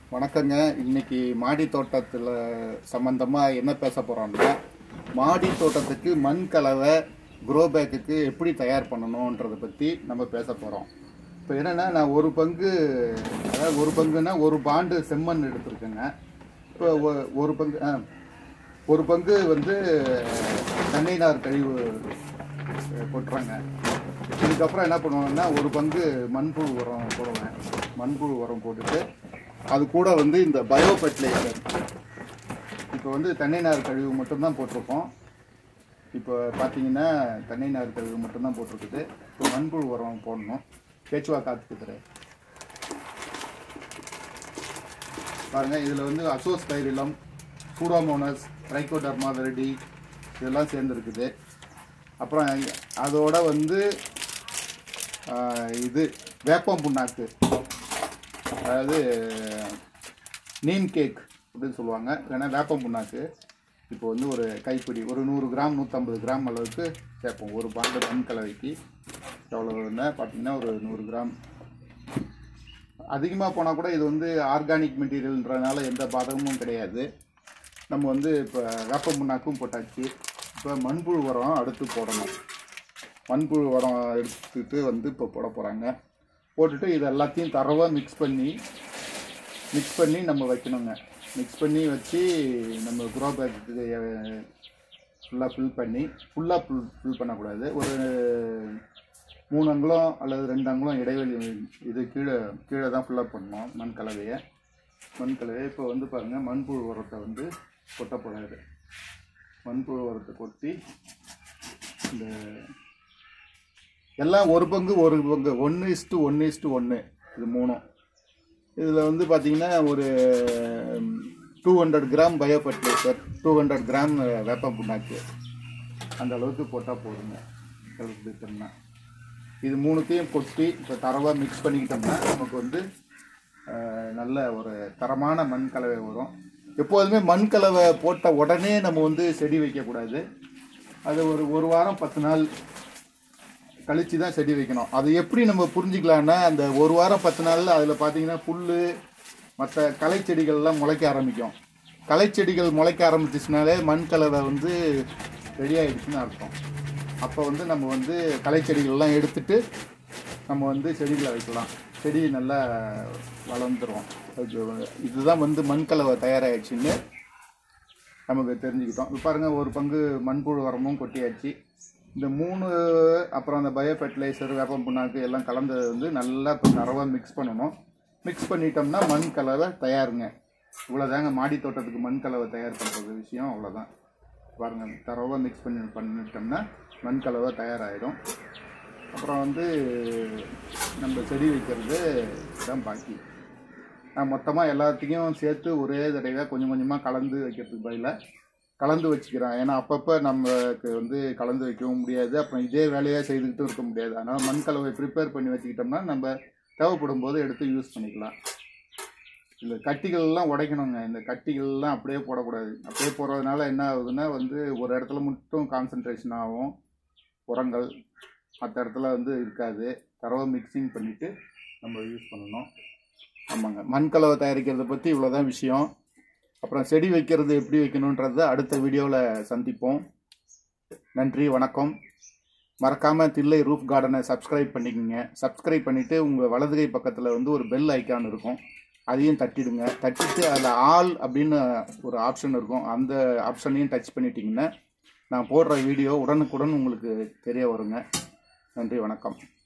வணக்கங்க இன்னைக்கு மாடி தோட்டத்தில் சம்பந்தமாக என்ன பேச போகிறோம்னா மாடி தோட்டத்துக்கு மண் கலவை க்ரோ பேக்குக்கு எப்படி தயார் பண்ணணுன்றதை பற்றி நம்ம பேச போகிறோம் இப்போ என்னென்னா நான் ஒரு பங்கு அதாவது ஒரு பங்குன்னா ஒரு பாண்டு செம்மண் எடுத்திருக்கேங்க இப்போ ஒ- ஒரு பங்கு ஆ, ஒரு பங்கு வந்து தென்னை நார் கழிவு அஹ், கொட்டுறாங்க இதுக்கப்புறம் என்ன பண்ணுவாங்கன்னா ஒரு பங்கு மண்புழு உரம் போடுவேன் மண்புழு உரம் போட்டுட்டு அது கூட வந்து இந்த பயோ ஃபெர்டிலைசர் இப்போ வந்து தென்னை நார் கழிவு மட்டும்தான் போட்டிருக்கோம் இப்போ பார்த்தீங்கன்னா தென்னை நார் கழிவு மட்டும்தான் போட்டிருக்குது இப்போ மண்புழு உரம் போடணும் பேச்சுவா காத்துக்குறேன் பாருங்க இதில் வந்து அசோஸ்பைரிலம் சூடோமோனஸ் ட்ரைகோடர்மா வெரடி இதெல்லாம் சேர்ந்துருக்குது அப்புறம் அதோட வந்து ஆஹ், இது வேப்பம் புண்ணாக்கு அதாவது நீம் கேக் அப்படின்னு சொல்லுவாங்க இல்லைன்னா வேப்பம் புண்ணாக்கு இப்போ வந்து ஒரு கைப்பிடி ஒரு நூறு கிராம் நூற்றம்பது கிராம் அளவுக்கு சேர்ப்போம் ஒரு பாண்டு மண் கலவைக்கு எவ்வளோன்னா பார்த்தீங்கன்னா ஒரு நூறு கிராம் அதிகமாக போனால் கூட இது வந்து ஆர்கானிக் மெட்டீரியல்ன்றதுனால எந்த பாதகமும் கிடையாது நம்ம வந்து இப்போ வேப்ப புண்ணாக்கும் போட்டாச்சு இப்போ மண்புழு உரம் அடுத்து போடணும் மண்புழு உரம் எடுத்துட்டு வந்து இப்போ போட போகிறாங்க போட்டுட்டு இது எல்லாத்தையும் தரவாக மிக்ஸ் பண்ணி மிக்ஸ் பண்ணி நம்ம வைக்கணுங்க மிக்ஸ் பண்ணி வச்சு நம்ம குரோ பேக்கு ஃபுல்லாக ஃபில் பண்ணி ஃபுல்லாக ஃபில் ஃபில் பண்ணக்கூடாது ஒரு மூணு அங்குலம் அல்லது ரெண்டு அங்குலம் இடைவெளி இது கீழே கீழே தான் ஃபுல்லாக பண்ணணும் மண் கலவையை மண் கலவையை இப்போ வந்து பாருங்கள் மண்புழு உரத்தை வந்து கொட்ட போடாது மண்புழு உரத்தை கொட்டி இந்த எல்லாம் ஒரு பங்கு ஒரு பங்கு ஒன்று இஸ்ட்டு ஒன்று இஸ்ட்டு ஒன்று இது மூணும் இதில் வந்து பார்த்தீங்கன்னா ஒரு two hundred gram bio fertilizer two hundred gram வேப்பம் புண்ணாக்கு அந்த அளவுக்கு போட்டால் போதுங்க கலந்துட்டோம்னா இது மூணுத்தையும் கொட்டி இப்போ தரவாக மிக்ஸ் பண்ணிக்கிட்டோம்னா நமக்கு வந்து அஹ், நல்ல ஒரு தரமான மண் கலவை வரும் எப்போதுமே மண் கலவை போட்ட உடனே நம்ம வந்து செடி வைக்கக்கூடாது அது ஒரு ஒரு வாரம் பத்து நாள் கழிச்சு தான் செடி வைக்கணும் அது எப்படி நம்ம புரிஞ்சுக்கலாம்னா அந்த ஒரு வாரம் பத்து நாளில் அதில் பார்த்தீங்கன்னா புல் மற்ற களை செடிகள்லாம் முளைக்க ஆரம்பிக்கும் களை செடிகள் முளைக்க ஆரம்பிச்சிச்சுனாலே மண் கலவை வந்து ரெடி ஆயிடுச்சுன்னு அர்த்தம் அப்போ வந்து நம்ம வந்து களை செடிகள்லாம் எடுத்துட்டு நம்ம வந்து செடிகளை வைக்கலாம் செடி நல்லா வளர்ந்துரும் அது இதுதான் வந்து மண் கலவை தயாராகிடுச்சின்னு நமக்கு தெரிஞ்சுக்கிட்டோம் இப்போ பாருங்க ஒரு பங்கு மண்புழு உரமும் கொட்டியாச்சு இந்த மூணு அப்புறம் அந்த பயோ ஃபெர்டிலைசர் வேப்பம் புண்ணாக்கு எல்லாம் கலந்தது வந்து நல்லா இப்போ தரவாக மிக்ஸ் பண்ணணும் மிக்ஸ் பண்ணிட்டோம்னா மண் கலவை தயாருங்க இவ்வளோதாங்க மாடி தோட்டத்துக்கு மண் கலவை தயார் பண்ணுறது விஷயம் அவ்வளோதான் பாருங்க தரவாக மிக்ஸ் பண்ணி பண்ணிட்டோம்னா மண் கலவை தயாராகிடும் அப்புறம் வந்து நம்ம செடி வைக்கிறது தான் பாக்கி நான் மொத்தமாக எல்லாத்தையும் சேர்த்து ஒரே தடவை கொஞ்சம் கொஞ்சமாக கலந்து வைக்கிறதுக்கு பதிலாக கலந்து வச்சுக்கிறேன் ஏன்னா அப்பப்போ நமக்கு வந்து கலந்து வைக்கவும் முடியாது அப்புறம் இதே வேலையாக செய்துக்கிட்டும் இருக்க முடியாது அதனால் மண் கலவை ப்ரிப்பேர் பண்ணி வச்சுக்கிட்டோம்னா நம்ம தேவைப்படும் போது எடுத்து யூஸ் பண்ணிக்கலாம் இந்த கட்டிகள்லாம் உடைக்கணுங்க இந்த கட்டிகள்லாம் அப்படியே போடக்கூடாது அப்படியே போடுறதுனால என்ன ஆகுதுன்னா வந்து ஒரு இடத்துல மட்டும் கான்சன்ட்ரேஷன் ஆகும் உரங்கள் மற்ற இடத்துல வந்து இருக்காது தரவை மிக்சிங் பண்ணிவிட்டு நம்ம யூஸ் பண்ணணும் ஆமாங்க மண் கலவை தயாரிக்கிறத பற்றி இவ்வளோதான் விஷயம் அப்புறம் செடி வைக்கிறது எப்படி வைக்கணுன்றத அடுத்த வீடியோவில் சந்திப்போம் நன்றி வணக்கம் மறக்காமல் தில்லை ரூஃப் கார்டனை சப்ஸ்கிரைப் பண்ணிக்கோங்க சப்ஸ்கிரைப் பண்ணிவிட்டு உங்கள் வலது கை பக்கத்தில் வந்து ஒரு பெல் ஐக்கான் இருக்கும் அதையும் தட்டிடுங்க தட்டிட்டு அதில் ஆல் அப்படின்னு ஒரு ஆப்ஷன் இருக்கும் அந்த ஆப்ஷனையும் டச் பண்ணிட்டீங்கன்னா நான் போடுற வீடியோ உடனுக்குடன் உங்களுக்கு தெரிய வருங்க நன்றி வணக்கம்